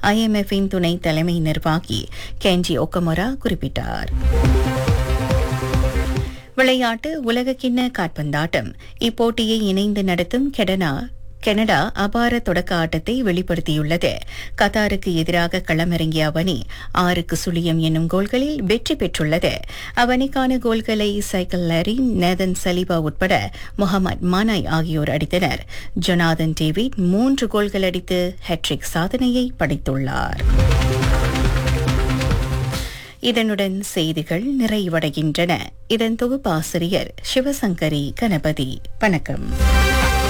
ஐஎம்எஃப்பின் துணை தலைமை நிர்வாகி கெஞ்சி ஒக்கமொரா குறிப்பிட்டார் விளையாட்டு உலகக்கிண்ண காற்பந்தாட்டம் இப்போட்டியை இணைந்து நடத்தும் கெடனா கனடா அபார தொடக்க ஆட்டத்தை வெளிப்படுத்தியுள்ளது கத்தாருக்கு எதிராக களமிறங்கிய அவனி ஆறுக்கு சுழியம் என்னும் கோல்களில் வெற்றி பெற்றுள்ளது அவனிக்கான கோல்களை சைக்கிள் லாரி நேதன் சலீபா உட்பட முகமது மானாய் ஆகியோர் அடித்தனர் ஜொனாதன் டேவிட் மூன்று கோல்கள் அடித்து ஹெட்ரிக் சாதனையை படைத்துள்ளார் இதனுடன் செய்திகள் நிறைவடைகின்றன இதன் தொகுப்பாசிரியர் சிவசங்கரி கணபதி வணக்கம்